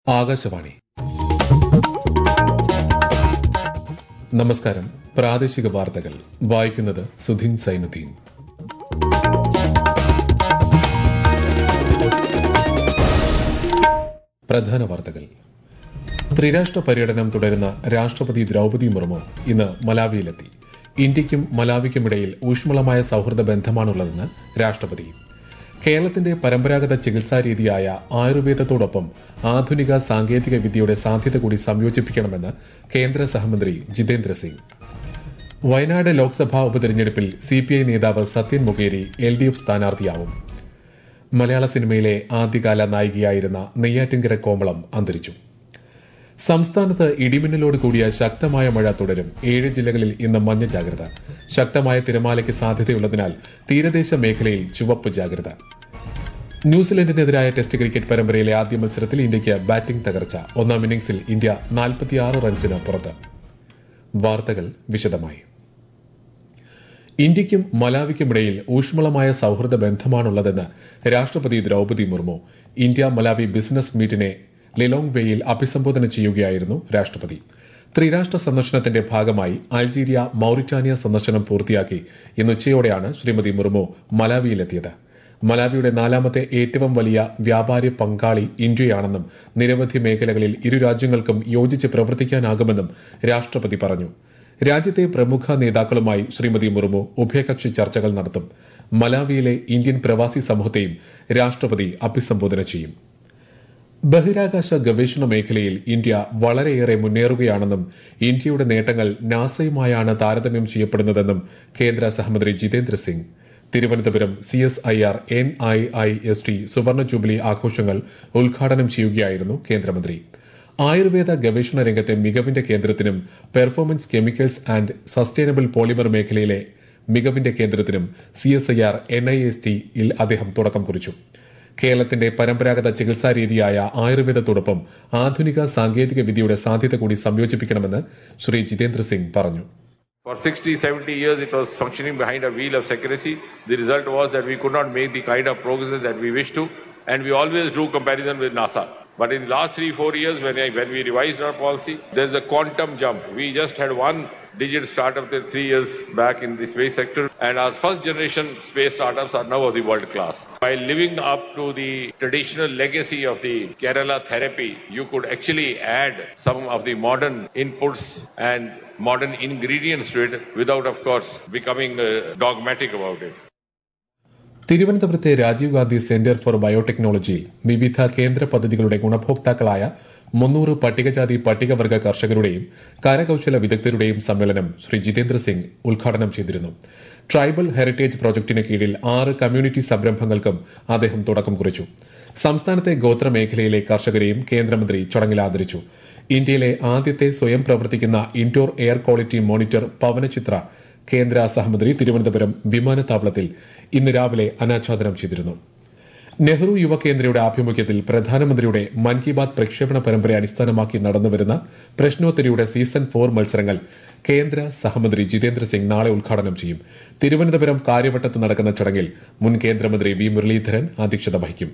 ആകാശവാണി നമസ്കാരം പ്രാദേശിക വാർത്തകൾ വായിക്കുന്നത് സുധിൻ സൈനുദ്ദീൻ പ്രധാന വാർത്തകൾ ത്രിരാഷ്ട്ര പര്യടനം തുടരുന്ന രാഷ്ട്രപതി ദ്രൌപതി മുർമു ഇന്ന് മലാവിയിലെത്തി ഇന്ത്യയ്ക്കും മലാവിക്കുമിടയിൽ ഊഷ്മളമായ സൌഹൃദ ബന്ധമാണുള്ളതെന്ന് രാഷ്ട്രപതി കേരളത്തിന്റെ പരമ്പരാഗത ചികിത്സാ രീതിയായ ആയുർവേദത്തോടൊപ്പം ആധുനിക സാങ്കേതിക വിദ്യയുടെ സാധ്യത കൂടി സംയോജിപ്പിക്കണമെന്ന് കേന്ദ്ര സഹമന്ത്രി ജിതേന്ദ്ര സിംഗ് വയനാട് ലോക്സഭാ ഉപതെരഞ്ഞെടുപ്പിൽ സിപിഐ നേതാവ് Sathyan Mokeri L D F സ്ഥാനാർത്ഥിയാവും മലയാള സിനിമയിലെ ആദ്യകാല നായികയായിരുന്ന നെയ്യാറ്റിൻകര കോമളം അന്തരിച്ചു സംസ്ഥാനത്ത് ഇടിമിന്നലോട് കൂടിയ ശക്തമായ മഴ തുടരും ഏഴ് ജില്ലകളിൽ ഇന്ന് മഞ്ഞ ജാഗ്രത ശക്തമായ തിരമാലയ്ക്ക് സാധ്യതയുള്ളതിനാൽ തീരദേശ മേഖലയിൽ ചുവപ്പ് ജാഗ്രത ന്യൂസിലൻഡിനെതിരായ ടെസ്റ്റ് ക്രിക്കറ്റ് പരമ്പരയിലെ ആദ്യ മത്സരത്തിൽ ഇന്ത്യയ്ക്ക് ബാറ്റിംഗ് തകർച്ച ഒന്നാം ഇന്നിംഗ്സിൽ ഇന്ത്യ നാൽപ്പത്തിയാറ് റൺസിന് പുറത്ത് വാർത്തകൾ വിശദമായി ഇന്ത്യയ്ക്കും മലാവിക്കുമിടയിൽ ഊഷ്മളമായ സൌഹൃദ ബന്ധമാണുള്ളതെന്ന് രാഷ്ട്രപതി Droupadi Murmu India Malawi business മീറ്റിനെ ലിലോങ് വേയിൽ അഭിസംബോധന ചെയ്യുകയായിരുന്നു രാഷ്ട്രപതി ത്രിരാഷ്ട്ര സന്ദർശനത്തിന്റെ ഭാഗമായി അൾജീരിയ മൌറിറ്റാനിയ സന്ദർശനം പൂർത്തിയാക്കി ഇന്ന് ഉച്ചയോടെയാണ് ശ്രീമതി മുർമു മലാവിയിലെത്തിയത് മലാവിയുടെ നാലാമത്തെ ഏറ്റവും വലിയ വ്യാപാരി പങ്കാളി ഇന്ത്യയാണെന്നും നിരവധി മേഖലകളിൽ ഇരു രാജ്യങ്ങൾക്കും യോജിച്ച് പ്രവർത്തിക്കാനാകുമെന്നും രാഷ്ട്രപതി പറഞ്ഞു രാജ്യത്തെ പ്രമുഖ നേതാക്കളുമായി ശ്രീമതി മുർമു ഉഭയകക്ഷി ചർച്ചകൾ നടത്തും മലാവിയിലെ ഇന്ത്യൻ പ്രവാസി സമൂഹത്തെയും രാഷ്ട്രപതി അഭിസംബോധന ചെയ്യും ബഹിരാകാശ ഗവേഷണ മേഖലയിൽ ഇന്ത്യ വളരെയേറെ മുന്നേറുകയാണെന്നും ഇന്ത്യയുടെ നേട്ടങ്ങൾ നാസയുമായാണ് താരതമ്യം ചെയ്യപ്പെടുന്നതെന്നും കേന്ദ്ര സഹമന്ത്രി Jitendra Singh Thiruvananthapuram C S I R N I I S T സുവർണ ജൂബിലി ആഘോഷങ്ങൾ ഉദ്ഘാടനം ചെയ്യുകയായിരുന്നു കേന്ദ്രമന്ത്രി ആയുർവേദ ഗവേഷണ രംഗത്തെ മികവിന്റെ കേന്ദ്രത്തിനും performance chemicals and sustainable polymer മേഖലയിലെ മികവിന്റെ കേന്ദ്രത്തിനും C S I R N I S ടിയിൽ അദ്ദേഹം തുടക്കം കുറിച്ചു കേരളത്തിന്റെ പരമ്പരാഗത ചികിത്സാ രീതിയായ ആയുർവേദത്തോടൊപ്പം ആധുനിക സാങ്കേതിക വിദ്യയുടെ സാധ്യത കൂടി സംയോജിപ്പിക്കണമെന്ന് ശ്രീ ജിതേന്ദ്ര സിംഗ് പറഞ്ഞു For 60, 70 years, it was functioning behind a wheel of secrecy. The result was that we could not make the kind of progress that we wished to, and we always drew comparison with NASA. But in the last three, four years, when, I, when we revised our policy, there's a quantum jump. We just had one digit startup till three years back in the space sector, and our first generation space startups are now of the world class. While living up to the traditional legacy of the Kerala therapy, you could actually add some of the modern inputs and modern ingredients to it without, of course, becoming uh, dogmatic about it. തിരുവനന്തപുരത്തെ Rajiv Gandhi centre for ബയോടെക്നോളജിയിൽ വിവിധ കേന്ദ്ര പദ്ധതികളുടെ ഗുണഭോക്താക്കളായ മുന്നൂറ് പട്ടികജാതി പട്ടികവർഗ കർഷകരുടെയും കരകൌശല വിദഗ്ധരുടെയും സമ്മേളനം ശ്രീ ജിതേന്ദ്ര സിംഗ് ഉദ്ഘാടനം ചെയ്തിരുന്നു ട്രൈബൽ ഹെറിറ്റേജ് പ്രോജക്ടിന് കീഴിൽ ആറ് കമ്മ്യൂണിറ്റി സംരംഭങ്ങൾക്കും അദ്ദേഹം തുടക്കം കുറിച്ചു സംസ്ഥാനത്തെ ഗോത്ര മേഖലയിലെ കർഷകരെയും കേന്ദ്രമന്ത്രി ചടങ്ങിൽ ആദരിച്ചു ഇന്ത്യയിലെ ആദ്യത്തെ സ്വയം പ്രവർത്തിക്കുന്ന indoor air quality monitor Pavanachitra കേന്ദ്ര സഹമന്ത്രി തിരുവനന്തപുരം വിമാനത്താവളത്തിൽ ഇന്ന് രാവിലെ അനാച്ഛാദനം ചെയ്തിരുന്നു നെഹ്റു യുവകേന്ദ്രയുടെ ആഭിമുഖ്യത്തിൽ പ്രധാനമന്ത്രിയുടെ മൻ കി ബാത് പ്രക്ഷേപണ പരമ്പരയെ അടിസ്ഥാനമാക്കി നടന്നുവരുന്ന പ്രശ്നോത്തരിയുടെ സീസൺ ഫോർ മത്സരങ്ങൾ കേന്ദ്ര സഹമന്ത്രി ജിതേന്ദ്ര സിംഗ് നാളെ ഉദ്ഘാടനം ചെയ്യും തിരുവനന്തപുരം കാര്യവട്ടത്ത് നടക്കുന്ന ചടങ്ങിൽ മുൻ കേന്ദ്രമന്ത്രി വി മുരളീധരൻ അധ്യക്ഷത വഹിക്കും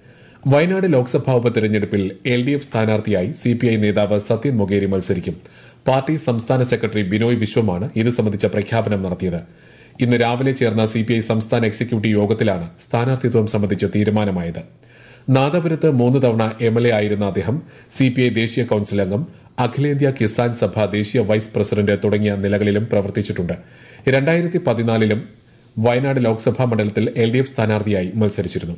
വയനാട് ലോക്സഭാ ഉപതെരഞ്ഞെടുപ്പിൽ എൽ ഡി എഫ് സ്ഥാനാർത്ഥിയായി സിപിഐ നേതാവ് സത്യൻ മൊഗേരി മത്സരിക്കും പാർട്ടി സംസ്ഥാന സെക്രട്ടറി ബിനോയ് വിശ്വമാണ് ഇത് സംബന്ധിച്ച പ്രഖ്യാപനം നടത്തിയത് ഇന്ന് രാവിലെ ചേർന്ന സിപിഐ സംസ്ഥാന എക്സിക്യൂട്ടീവ് യോഗത്തിലാണ് സ്ഥാനാർത്ഥിത്വം സംബന്ധിച്ച് തീരുമാനമായത് നാദാപുരത്ത് മൂന്ന് തവണ എംഎൽഎ ആയിരുന്ന അദ്ദേഹം സിപിഐ ദേശീയ കൌൺസിൽ അംഗം അഖിലേന്ത്യാ കിസാൻ സഭ ദേശീയ വൈസ് പ്രസിഡന്റ് തുടങ്ങിയ നിലകളിലും പ്രവർത്തിച്ചിട്ടുണ്ട് രണ്ടായിരത്തി പതിനാലിലും വയനാട് ലോക്സഭാ മണ്ഡലത്തിൽ എൽ ഡി എഫ് സ്ഥാനാർത്ഥിയായി മത്സരിച്ചിരുന്നു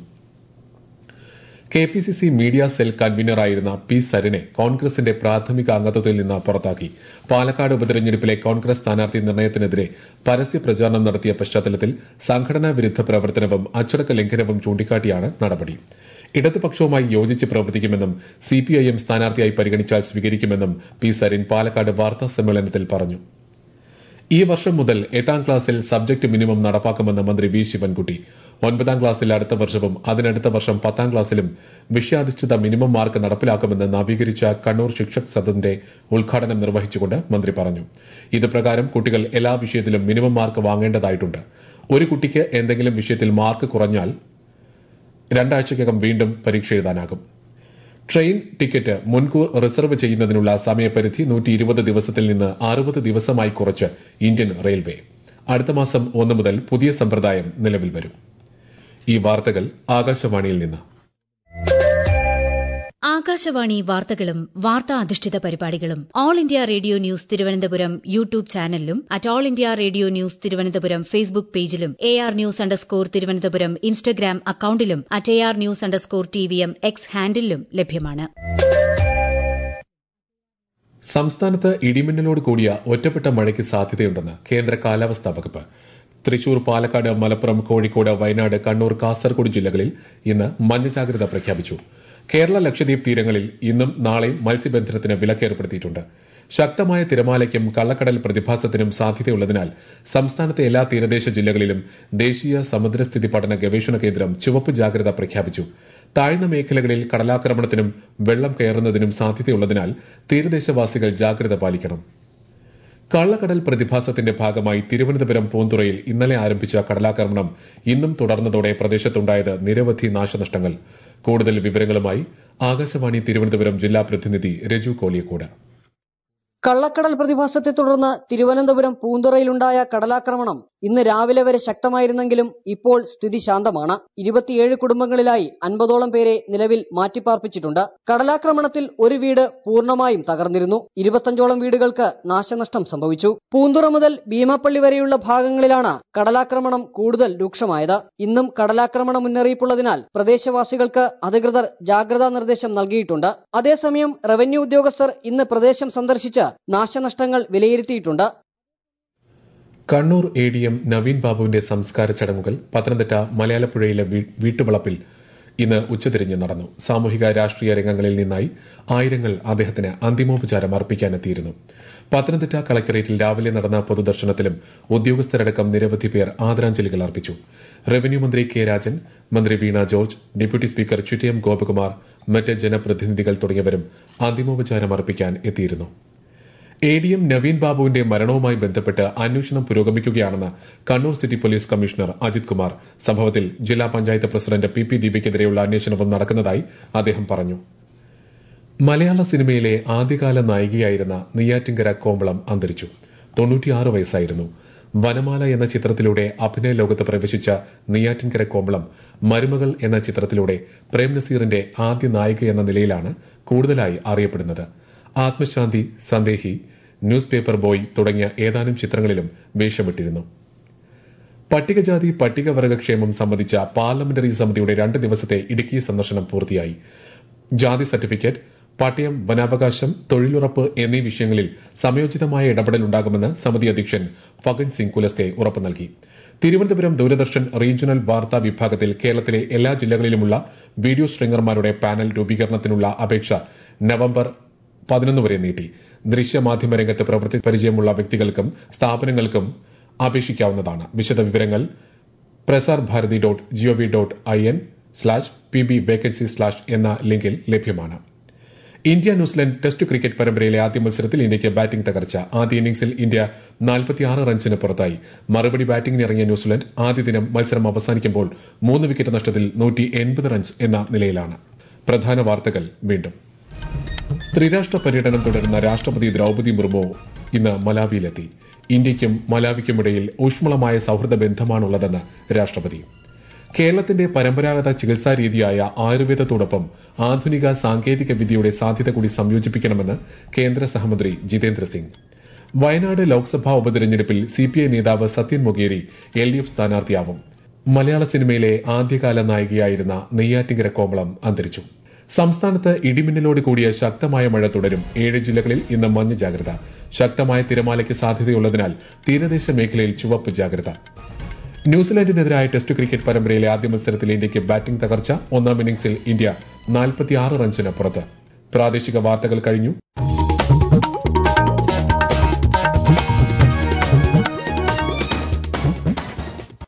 K P C C media cell കൺവീനറായിരുന്ന പി സരിനെ കോൺഗ്രസിന്റെ പ്രാഥമിക അംഗത്വത്തിൽ നിന്ന് പുറത്താക്കി പാലക്കാട് ഉപതെരഞ്ഞെടുപ്പിലെ കോൺഗ്രസ് സ്ഥാനാർത്ഥി നിർണയത്തിനെതിരെ പരസ്യ പ്രചാരണം നടത്തിയ പശ്ചാത്തലത്തിൽ സംഘടനാ വിരുദ്ധ പ്രവർത്തനവും അച്ചടക്ക ലംഘനവും ചൂണ്ടിക്കാട്ടിയാണ് നടപടി ഇടതുപക്ഷവുമായി യോജിച്ച് പ്രവർത്തിക്കുമെന്നും സിപിഐഎം സ്ഥാനാർത്ഥിയായി പരിഗണിച്ചാൽ സ്വീകരിക്കുമെന്നും പി സരിൻ പാലക്കാട് വാർത്താ സമ്മേളനത്തിൽ പറഞ്ഞു ഈ വർഷം മുതൽ എട്ടാം ക്ലാസ്സിൽ സബ്ജക്ട് മിനിമം നടപ്പാക്കുമെന്ന് മന്ത്രി വി ശിവൻകുട്ടി ഒൻപതാം ക്ലാസ്സിൽ അടുത്ത വർഷവും അതിനടുത്ത വർഷം പത്താം ക്ലാസ്സിലും വിഷയാധിഷ്ഠിത മിനിമം മാർക്ക് നടപ്പിലാക്കുമെന്ന് നവീകരിച്ച കണ്ണൂർ ശിക്ഷക് സദന്റെ ഉദ്ഘാടനം നിർവഹിച്ചുകൊണ്ട് മന്ത്രി പറഞ്ഞു ഇത് പ്രകാരം കുട്ടികൾ എല്ലാ വിഷയത്തിലും മിനിമം മാർക്ക് വാങ്ങേണ്ടതായിട്ടുണ്ട് ഒരു കുട്ടിക്ക് എന്തെങ്കിലും വിഷയത്തിൽ മാർക്ക് കുറഞ്ഞാൽ രണ്ടാഴ്ചയ്ക്കകം വീണ്ടും പരീക്ഷ എഴുതാനാകും ട്രെയിൻ ടിക്കറ്റ് മുൻകൂർ റിസർവ് ചെയ്യുന്നതിനുള്ള സമയപരിധി നൂറ്റി ഇരുപത് ദിവസത്തിൽ നിന്ന് അറുപത് ദിവസമായി കുറച്ച് ഇന്ത്യൻ റെയിൽവേ അടുത്ത മാസം ഒന്ന് മുതൽ പുതിയ സമ്പ്രദായം നിലവിൽ വരും ഈ വാർത്തകൾ ആകാശവാണിയിൽ നിന്ന് ആകാശവാണി വാർത്തകളും വാർത്താ അധിഷ്ഠിത പരിപാടികളും All India Radio news Thiruvananthapuram YouTube ചാനലിലും at All India Radio news Thiruvananthapuram Facebook പേജിലും A R news underscore Thiruvananthapuram Instagram അക്കൌണ്ടിലും at A R news underscore T V M X ഹാൻഡിലും ലഭ്യമാണ് സംസ്ഥാനത്ത് ഇടിമിന്നലോട് കൂടിയ ഒറ്റപ്പെട്ട മഴയ്ക്ക് സാധ്യതയുണ്ടെന്ന് കേന്ദ്ര കാലാവസ്ഥാ വകുപ്പ് തൃശൂർ പാലക്കാട് മലപ്പുറം കോഴിക്കോട് വയനാട് കണ്ണൂർ കാസർഗോഡ് ജില്ലകളിൽ ഇന്ന് മഞ്ഞ ജാഗ്രത പ്രഖ്യാപിച്ചു കേരള ലക്ഷദ്വീപ് തീരങ്ങളിൽ ഇന്നും നാളെയും മത്സ്യബന്ധനത്തിന് വിലക്കേർപ്പെടുത്തിയിട്ടുണ്ട് ശക്തമായ തിരമാലയ്ക്കും കള്ളക്കടൽ പ്രതിഭാസത്തിനും സാധ്യതയുള്ളതിനാൽ സംസ്ഥാനത്തെ എല്ലാ തീരദേശ ജില്ലകളിലും ദേശീയ സമുദ്രസ്ഥിതി പഠന ഗവേഷണ കേന്ദ്രം ചുവപ്പ് ജാഗ്രത പ്രഖ്യാപിച്ചു താഴ്ന്ന മേഖലകളിൽ കടലാക്രമണത്തിനും വെള്ളം കയറുന്നതിനും സാധ്യതയുള്ളതിനാൽ തീരദേശവാസികൾ ജാഗ്രത പാലിക്കണം കള്ളക്കടൽ പ്രതിഭാസത്തിന്റെ ഭാഗമായി തിരുവനന്തപുരം പൂന്തുറയിൽ ഇന്നലെ ആരംഭിച്ച കടലാക്രമണം ഇന്നും തുടർന്നതോടെ പ്രദേശത്തുണ്ടായത് നിരവധി നാശനഷ്ടങ്ങൾ കൂടുതൽ വിവരങ്ങളുമായി ആകാശവാണി തിരുവനന്തപുരം ജില്ലാ പ്രതിനിധി രജു കോലിയക്കോട് കള്ളക്കടൽ പ്രതിഭാസത്തെ തുടർന്ന് തിരുവനന്തപുരം പൂന്തുറയിലുണ്ടായ കടലാക്രമണം ഇന്ന് രാവിലെ വരെ ശക്തമായിരുന്നെങ്കിലും ഇപ്പോൾ സ്ഥിതി ശാന്തമാണ് ഇരുപത്തിയേഴ് കുടുംബങ്ങളിലായി അൻപതോളം പേരെ നിലവിൽ മാറ്റിപ്പാർപ്പിച്ചിട്ടുണ്ട് കടലാക്രമണത്തിൽ ഒരു വീട് പൂർണ്ണമായും തകർന്നിരുന്നു ഇരുപത്തഞ്ചോളം വീടുകൾക്ക് നാശനഷ്ടം സംഭവിച്ചു പൂന്തുറ മുതൽ ഭീമാപ്പള്ളി വരെയുള്ള ഭാഗങ്ങളിലാണ് കടലാക്രമണം കൂടുതൽ രൂക്ഷമായത് ഇന്നും കടലാക്രമണ മുന്നറിയിപ്പുള്ളതിനാൽ പ്രദേശവാസികൾക്ക് അധികൃതർ ജാഗ്രതാ നിർദ്ദേശം നൽകിയിട്ടുണ്ട് അതേസമയം റവന്യൂ ഉദ്യോഗസ്ഥർ ഇന്ന് പ്രദേശം സന്ദർശിച്ച് നാശനഷ്ടങ്ങൾ വിലയിരുത്തിയിട്ടുണ്ട് Kannur A D M Naveen ബാബുവിന്റെ സംസ്കാര ചടങ്ങുകൾ പത്തനംതിട്ട മലയാളപ്പുഴയിലെ വീട്ടുവളപ്പിൽ ഇന്ന് ഉച്ചതിരിഞ്ഞ് നടന്നു സാമൂഹിക രാഷ്ട്രീയ രംഗങ്ങളിൽ നിന്നായി ആയിരങ്ങൾ അദ്ദേഹത്തിന് അന്തിമോപചാരം അർപ്പിക്കാനെത്തിയിരുന്നു പത്തനംതിട്ട കളക്ടറേറ്റിൽ രാവിലെ നടന്ന പൊതുദർശനത്തിലും ഉദ്യോഗസ്ഥരടക്കം നിരവധി പേർ ആദരാഞ്ജലികൾ അർപ്പിച്ചു റവന്യൂ മന്ത്രി കെ രാജൻ മന്ത്രി വീണ ജോർജ് ഡെപ്യൂട്ടി സ്പീക്കർ ചുറ്റിയം ഗോപകുമാർ മറ്റ് ജനപ്രതിനിധികൾ തുടങ്ങിയവരും അന്തിമോപചാരം അർപ്പിക്കാൻ എത്തിയിരുന്നു എ ഡി എം നവീൻ ബാബുവിന്റെ മരണവുമായി ബന്ധപ്പെട്ട് അന്വേഷണം പുരോഗമിക്കുകയാണെന്ന് Kannur city police commissioner Ajith Kumar സംഭവത്തിൽ ജില്ലാ പഞ്ചായത്ത് പ്രസിഡന്റ് പി പി ദീപയ്ക്കെതിരെയുള്ള അന്വേഷണവും നടക്കുന്നതായി അദ്ദേഹം പറഞ്ഞു മലയാള സിനിമയിലെ ആദ്യകാല നായികയായിരുന്ന നെയ്യാറ്റിങ്കര കോമ്പളം അന്തരിച്ചു തൊണ്ണൂറ്റിയാറ് വയസ്സായിരുന്നു വനമാല എന്ന ചിത്രത്തിലൂടെ അഭിനയ ലോകത്ത് പ്രവേശിച്ച നെയ്യാറ്റിൻകര കോമ്പളം മരുമകൾ എന്ന ചിത്രത്തിലൂടെ പ്രേം നസീറിന്റെ ആദ്യ നായിക എന്ന നിലയിലാണ് കൂടുതലായി അറിയപ്പെടുന്നത് Athmashanthi Sandehi newspaper boy തുടങ്ങിയ ഏതാനും ചിത്രങ്ങളിലും വേഷമിട്ടിരുന്നു പട്ടികജാതി പട്ടികവർഗ ക്ഷേമം സംബന്ധിച്ച പാർലമെന്ററി സമിതിയുടെ രണ്ട് ദിവസത്തെ ഇടുക്കി സന്ദർശനം പൂർത്തിയായി ജാതി സർട്ടിഫിക്കറ്റ് പട്ടയം വനാവകാശം തൊഴിലുറപ്പ് എന്നീ വിഷയങ്ങളിൽ സമയോചിതമായ ഇടപെടൽ ഉണ്ടാകുമെന്ന് സമിതി അധ്യക്ഷൻ ഫഗൻ സിംഗ് കുലസ്തെ ഉറപ്പു നൽകി തിരുവനന്തപുരം ദൂരദർശൻ റീജിയണൽ വാർത്താ വിഭാഗത്തിൽ കേരളത്തിലെ എല്ലാ ജില്ലകളിലുമുള്ള വീഡിയോ സ്ട്രിംഗർമാരുടെ പാനൽ രൂപീകരണത്തിനുള്ള അപേക്ഷ നവംബർ പതിനൊന്ന് വരെ നീട്ടി ദൃശ്യമാധ്യമ രംഗത്ത് പ്രവൃത്തി പരിചയമുള്ള വ്യക്തികൾക്കും സ്ഥാപനങ്ങൾക്കും അപേക്ഷിക്കാവുന്നതാണ് വിശദവിവരങ്ങൾ Prasar Bharati dot gov dot I N slash P B vacancy slash എന്ന ലിങ്കിൽ ലഭ്യമാണ് ഇന്ത്യ ന്യൂസിലൻഡ് ടെസ്റ്റ് ക്രിക്കറ്റ് പരമ്പരയിലെ ആദ്യ മത്സരത്തിൽ ഇന്ത്യയ്ക്ക് ബാറ്റിംഗ് തകർച്ച ആദ്യ ഇന്നിംഗ്സിൽ ഇന്ത്യ നാൽപ്പത്തിയാറ് റൺസിന് പുറത്തായി മറുപടി ബാറ്റിംഗിന് ഇറങ്ങിയ ന്യൂസിലൻഡ് ആദ്യ ദിനം മത്സരം അവസാനിക്കുമ്പോൾ മൂന്ന് വിക്കറ്റ് നഷ്ടത്തിൽ നൂറ്റി എൺപത് റൺസ് എന്ന നിലയിലാണ് പ്രധാന വാർത്തകൾ വീണ്ടും ത്രിരാഷ്ട്ര പര്യടനം തുടരുന്ന രാഷ്ട്രപതി ദ്രൌപതി മുർമു ഇന്ന് മലാവിയിലെത്തി ഇന്ത്യയ്ക്കും മലാവിക്കുമിടയിൽ ഊഷ്മളമായ സൌഹൃദ ബന്ധമാണുള്ളതെന്ന് രാഷ്ട്രപതി കേരളത്തിന്റെ പരമ്പരാഗത ചികിത്സാ രീതിയായ ആയുർവേദത്തോടൊപ്പം ആധുനിക സാങ്കേതിക വിദ്യയുടെ സാധ്യത കൂടി സംയോജിപ്പിക്കണമെന്ന് കേന്ദ്ര സഹമന്ത്രി ജിതേന്ദ്ര സിംഗ് വയനാട് ലോക്സഭാ ഉപതെരഞ്ഞെടുപ്പിൽ സിപിഐ നേതാവ് Sathyan Mokeri L D F സ്ഥാനാർത്ഥിയാവും മലയാള സിനിമയിലെ ആദ്യകാല നായികയായിരുന്ന നെയ്യാറ്റിങ്കര കോമളം അന്തരിച്ചു സംസ്ഥാനത്ത് ഇടിമിന്നലോട് കൂടിയ ശക്തമായ മഴ തുടരും ഏഴ് ജില്ലകളിൽ ഇന്ന് മഞ്ഞ ജാഗ്രത ശക്തമായ തിരമാലയ്ക്ക് സാധ്യതയുള്ളതിനാൽ തീരദേശ മേഖലയിൽ ചുവപ്പ് ജാഗ്രത ന്യൂസിലാൻഡിനെതിരായ ടെസ്റ്റ് ക്രിക്കറ്റ് പരമ്പരയിലെ ആദ്യ മത്സരത്തിൽ ഇന്ത്യയ്ക്ക് ബാറ്റിംഗ് തകർച്ച ഒന്നാം ഇന്നിംഗ്സിൽ ഇന്ത്യ നാൽപ്പത്തിയാറ് റൺസിന് പുറത്ത് പ്രാദേശിക വാർത്തകൾ കഴിഞ്ഞു